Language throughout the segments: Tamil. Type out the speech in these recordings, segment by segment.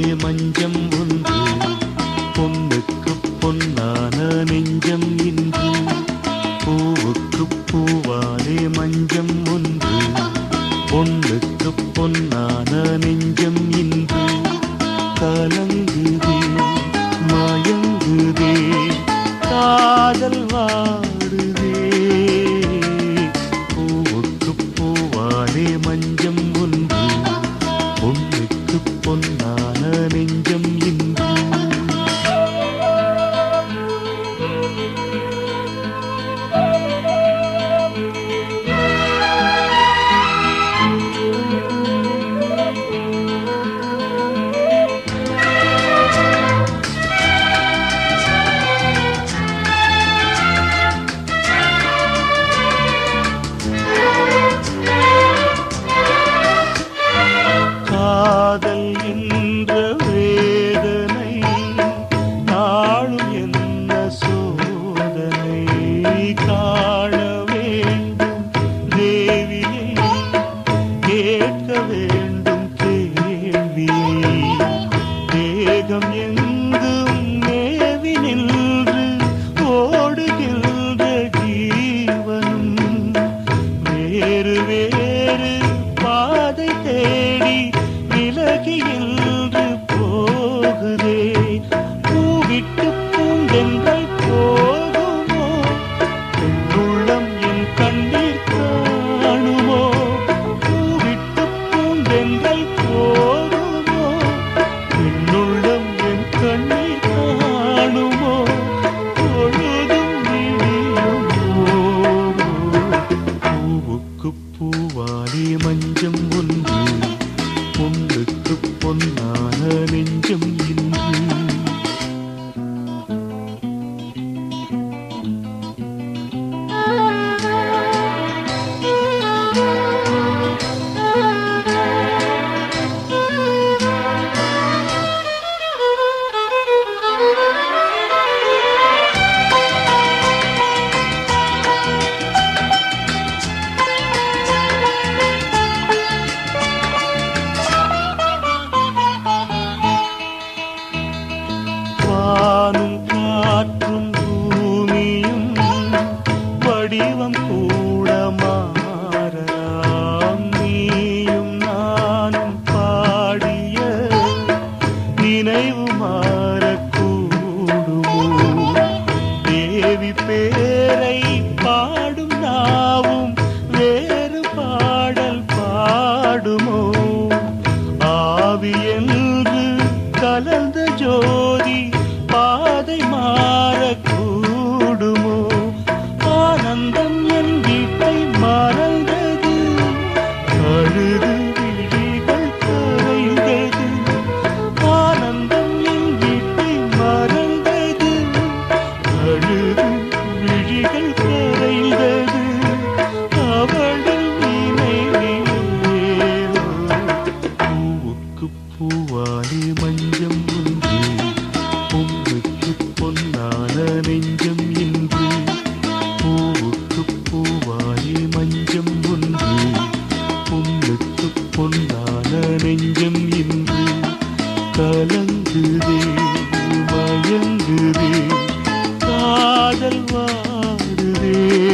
மஞ்சம் ஒன்று பொன்னுக்கு பொன்னான நெஞ்சம் இன்று பூவுக்கு பூவாலே மஞ்சம் ஒன்று பொன்னுக்கு பொன்னான நெஞ்சம் இன்று கலங்குதே மயங்குதே காதல் வாடுதே பூவுக்கு பூவாலே மஞ்சம் ஒன்று பொன்னுக்கு பொன்னான நெஞ்சம் இன்று காதல் என்ற வேதனை நாளும் என்ன சோதனை காண வேண்டும் தேவியை கேட்க வேண்டும் கேள்வியை தேகம் எங்கும் மேவி நின்று ஓடுகின்ற ஜீவனும் வேறு வேறு பாதை தேடி விலகி என்று போகுதே பூவிட்டு பூண்டெங்கள் போகுமோ உள்ளம் என் கண்ணீர் காணுமோ பூவிட்டு பூண்டெங்கள் போகுமோ என்னுள்ளம் என் கண்ணீர் காணுமோ பொழுதும் விடியுமோ பூவுக்கு பூவாலே மஞ்சம் ஒன்று பொண்ணுக்கு பொன்னான நெஞ்சம் இன்று வானும் காற்றும் பூமியும் வடிவம் கூட மாறலாம் நீயும் நானும் பாடிய நினைவு மாறக்கூடுமோ தேவி பேரை பாடும் நாவும் வேறு பாடல் பாடுமோ ஆவி என்று கலந்த ஜோதி பாதை மாறக்கூடுமோ ஆனந்தம் என் வீட்டை மறந்தது அழுது விழிகள் கரைந்தது ஆனந்தம் என் வீட்டை மறந்தது அழுது விழிகள் கரைந்தது அவளின் நினைவிலேயோ பூவுக்கு பூவாலே மஞ்சம் ஒன்று பொண்ணுக்கு பொன்னான நெஞ்சம் இன்று பூவுக்கு பூவாலே மஞ்சம் ஒன்று பொண்ணுக்கு பொன்னான நெஞ்சம் இன்று கலங்குதே மயங்குதே காதல் வாடுதே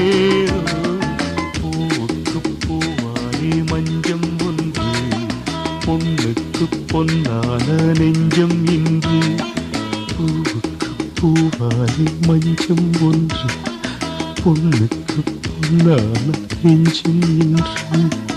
பூவுக்கு பூவாலே மஞ்சம் ஒன்று பொண்ணுக்கு பொன்னான நெஞ்சம் இன்று பூவுக்கு பூவாலே மஞ்சம் ஒன்று பொண்ணுக்கு பொன்னான நெஞ்சம் இன்று